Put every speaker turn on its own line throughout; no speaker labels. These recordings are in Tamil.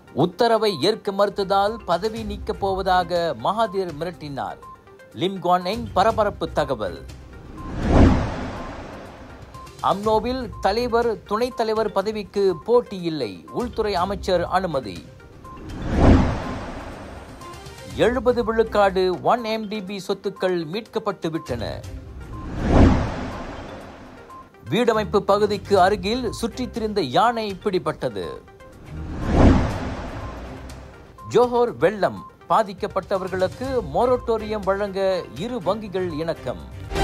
உத்தரவை ஏற்க மறுத்ததால் பதவி நீக்கப் போவதாக மகாதீர் மிரட்டினார் லிம்கான் எங் பரபரப்பு தகவல் அம்னோவில் தலைவர் துணைத் தலைவர் பதவிக்கு போட்டி இல்லை உள்துறை அமைச்சர் அனுமதி எழுபது விழுக்காடு ஒன் எம்டிபி சொத்துக்கள் மீட்கப்பட்டு விட்டன வீடமைப்பு பகுதிக்கு அருகில் சுற்றித் திரிந்த யானை பிடிபட்டது ஜோஹோர் வெள்ளம் பாதிக்கப்பட்டவர்களுக்கு மொரட்டோரியம் வழங்க இரு வங்கிகள் இணக்கம்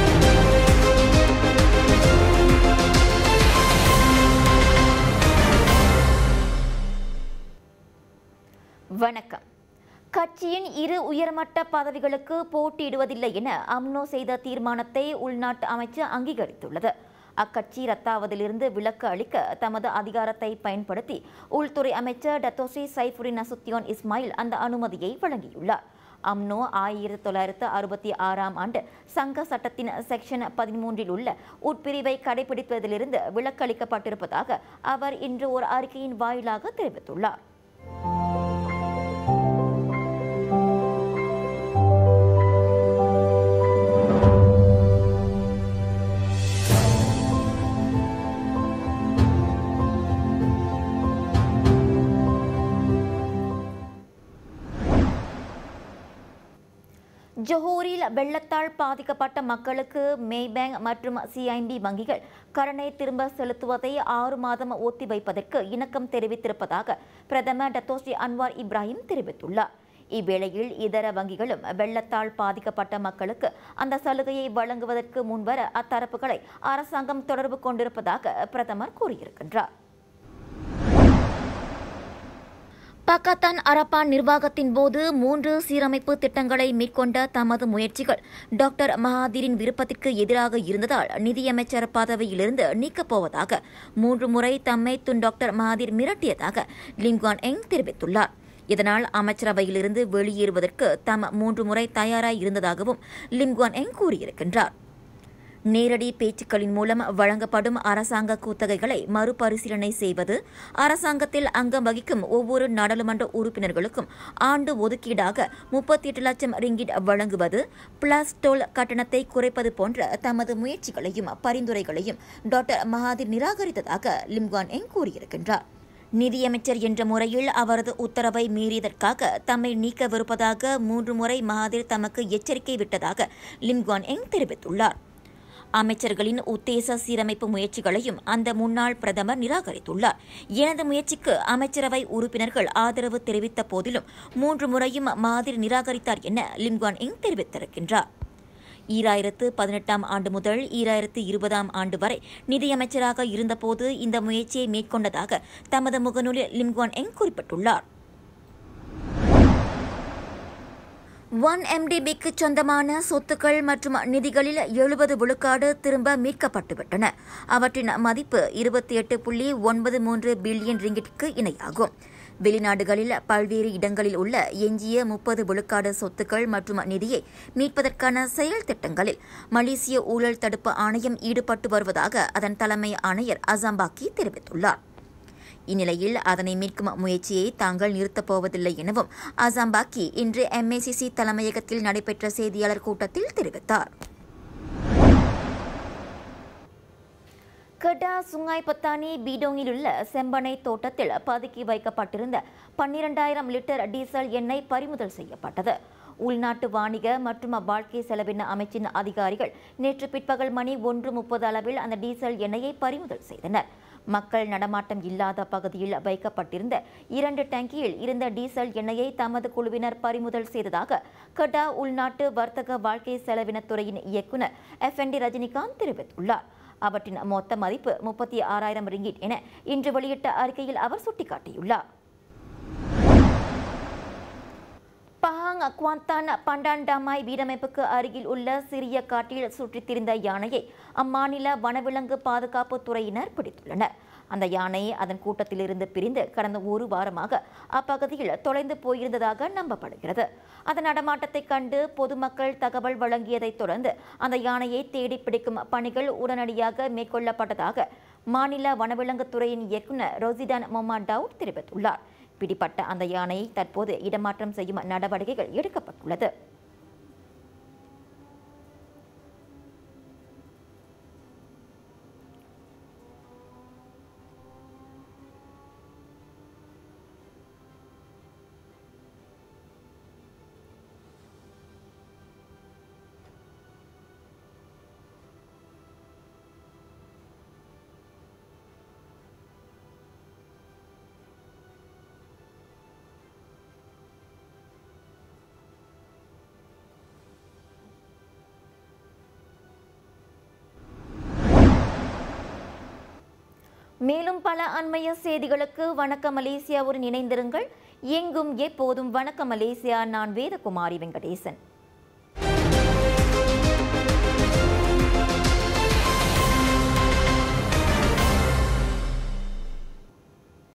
வணக்கம் கட்சியின் இரு உயர்மட்ட பதவிகளுக்கு போட்டியிடுவதில்லை என அம்னோ செய்த தீர்மானத்தை உள்நாட்டு அமைச்சு அங்கீகரித்துள்ளது அக்கட்சி ரத்தாவதிலிருந்து விலக்கு அளிக்க தமது அதிகாரத்தை பயன்படுத்தி உள்துறை அமைச்சர் டத்தோசி சைஃபுரின் நசுத்தியோன் இஸ்மாயில் அந்த அனுமதியை வழங்கியுள்ளார் அம்னோ ஆயிரத்தி தொள்ளாயிரத்து அறுபத்தி ஆறாம் ஆண்டு சங்க சட்டத்தின் செக்ஷன் பதிமூன்றில் உள்ள உட்பிரிவை கடைபிடிப்பதிலிருந்து விலக்களிக்கப்பட்டிருப்பதாக அவர் இன்று ஒரு அறிக்கையின் வாயிலாக தெரிவித்துள்ளார் ஜொஹூரில் வெள்ளத்தால் பாதிக்கப்பட்ட மக்களுக்கு மேபேங்க் மற்றும் சிஐம்பி வங்கிகள் கடனை திரும்ப செலுத்துவதை ஆறு மாதம் ஒத்திவைப்பதற்கு இணக்கம் தெரிவித்திருப்பதாக பிரதமர் டத்தோஸ்ரீ அன்வார் இப்ராஹிம் தெரிவித்துள்ளார் இவ்வேளையில் இதர வங்கிகளும் வெள்ளத்தால் பாதிக்கப்பட்ட மக்களுக்கு அந்த சலுகையை வழங்குவதற்கு முன்வர அத்தரப்புகளை அரசாங்கம் தொடர்பு கொண்டிருப்பதாக பிரதமர் கூறியிருக்கின்றார் பக்கத்தான் அரப்பான் நிர்வாகத்தின் போது மூன்று சீரமைப்பு திட்டங்களை மேற்கொண்ட தமது முயற்சிகள் டாக்டர் மகாதீரின் விருப்பத்திற்கு எதிராக இருந்ததால் நிதியமைச்சர் பதவியிலிருந்து நீக்கப் போவதாக மூன்று முறை தம்மை துன் டாக்டர் மகாதீர் மிரட்டியதாக லிங்கான் எங் தெரிவித்துள்ளார் இதனால் அமைச்சரவையிலிருந்து வெளியேறுவதற்கு தாம் மூன்று முறை தயாராய் இருந்ததாகவும் லிம்குவான் எங் கூறியிருக்கின்றார் நேரடி பேச்சுக்களின் மூலம் வழங்கப்படும் அரசாங்க குத்தகைகளை மறுபரிசீலனை செய்வது அரசாங்கத்தில் அங்கம் வகிக்கும் ஒவ்வொரு நாடாளுமன்ற உறுப்பினர்களுக்கும் ஆண்டு ஒதுக்கீடாக முப்பத்தி எட்டு லட்சம் ரிங்கிட் வழங்குவது பிளஸ் டோல் கட்டணத்தை குறைப்பது போன்ற தமது முயற்சிகளையும் பரிந்துரைகளையும் டாக்டர் மகாதிர் நிராகரித்ததாக லிம்கான் எங் கூறியிருக்கின்றார் நிதியமைச்சர் என்ற முறையில் அவரது உத்தரவை மீறியதற்காக தம்மை நீக்கவிருப்பதாக மூன்று முறை மகாதிர் தமக்கு எச்சரிக்கை விட்டதாக லிம்கான் எங் தெரிவித்துள்ளார் அமைச்சர்களின் உத்தேச சீரமைப்பு முயற்சிகளையும் அந்த முன்னாள் பிரதமர் நிராகரித்துள்ளார் எனது முயற்சிக்கு அமைச்சரவை உறுப்பினர்கள் ஆதரவு தெரிவித்த போதிலும் மூன்று முறையும் மாதிரி நிராகரித்தார் என லிம்கான் இங் தெரிவித்திருக்கின்றார் ஈராயிரத்து பதினெட்டாம் ஆண்டு முதல் ஈராயிரத்து இருபதாம் ஆண்டு வரை நிதியமைச்சராக இருந்தபோது இந்த முயற்சியை மேற்கொண்டதாக தமது முகநூலில் லிம்குவான் எங் குறிப்பிட்டுள்ளார் ஒன் எம்டிபிக்கு சொந்தமான சொத்துக்கள் மற்றும் நிதிகளில் எழுபது விழுக்காடு திரும்ப மீட்கப்பட்டுவிட்டன அவற்றின் மதிப்பு இருபத்தி எட்டு புள்ளி ஒன்பது மூன்று பில்லியன் ரிங்கிட்க்கு இணையாகும் வெளிநாடுகளில் பல்வேறு இடங்களில் உள்ள எஞ்சிய முப்பது விழுக்காடு சொத்துக்கள் மற்றும் நிதியை மீட்பதற்கான செயல் திட்டங்களில் மலேசிய ஊழல் தடுப்பு ஆணையம் ஈடுபட்டு வருவதாக அதன் தலைமை ஆணையர் அசாம்பாக்கி தெரிவித்துள்ளார் இந்நிலையில் அதனை மீட்கும் முயற்சியை தாங்கள் நிறுத்தப் போவதில்லை எனவும் அசாம்பாக்கி இன்று எம்ஏசிசி தலைமையகத்தில் நடைபெற்ற செய்தியாளர் கூட்டத்தில் தெரிவித்தார் கெடா சுங்காய் பத்தானி பீடோங்கில் உள்ள செம்பனை தோட்டத்தில் பதுக்கி வைக்கப்பட்டிருந்த பன்னிரண்டாயிரம் லிட்டர் டீசல் எண்ணெய் பறிமுதல் செய்யப்பட்டது உள்நாட்டு வாணிக மற்றும் வாழ்க்கை செலவின அமைச்சின் அதிகாரிகள் நேற்று பிற்பகல் மணி ஒன்று முப்பது அளவில் அந்த டீசல் எண்ணெயை பறிமுதல் செய்தனர் மக்கள் நடமாட்டம் இல்லாத பகுதியில் வைக்கப்பட்டிருந்த இரண்டு டேங்கியில் இருந்த டீசல் எண்ணெயை தமது குழுவினர் பறிமுதல் செய்ததாக கட்டா உள்நாட்டு வர்த்தக வாழ்க்கை செலவினத்துறையின் இயக்குநர் எஃப் என் டி ரஜினிகாந்த் தெரிவித்துள்ளார் அவற்றின் மொத்த மதிப்பு முப்பத்தி ஆறாயிரம் ரிங்கிட் என இன்று வெளியிட்ட அறிக்கையில் அவர் சுட்டிக்காட்டியுள்ளார் பஹாங் குவாந்தான் பண்டாண்டாமாய் வீடமைப்புக்கு அருகில் உள்ள சிறிய காட்டில் சுற்றித் திரிந்த யானையை அம்மாநில வனவிலங்கு பாதுகாப்பு துறையினர் பிடித்துள்ளனர் அந்த யானை அதன் கூட்டத்திலிருந்து பிரிந்து கடந்த ஒரு வாரமாக அப்பகுதியில் தொலைந்து போயிருந்ததாக நம்பப்படுகிறது அதன் நடமாட்டத்தை கண்டு பொதுமக்கள் தகவல் வழங்கியதைத் தொடர்ந்து அந்த யானையை தேடி பிடிக்கும் பணிகள் உடனடியாக மேற்கொள்ளப்பட்டதாக மாநில வனவிலங்குத் துறையின் இயக்குநர் ரோசிடான் மொமா டவுட் தெரிவித்துள்ளார் பிடிப்பட்ட அந்த யானையை தற்போது இடமாற்றம் செய்யும் நடவடிக்கைகள் எடுக்கப்பட்டுள்ளது மேலும் பல அண்மைய செய்திகளுக்கு வணக்கம் மலேசியாவுடன் இணைந்திருங்கள் எங்கும் எப்போதும் வணக்கம் மலேசியா நான் வேதகுமாரி வெங்கடேசன்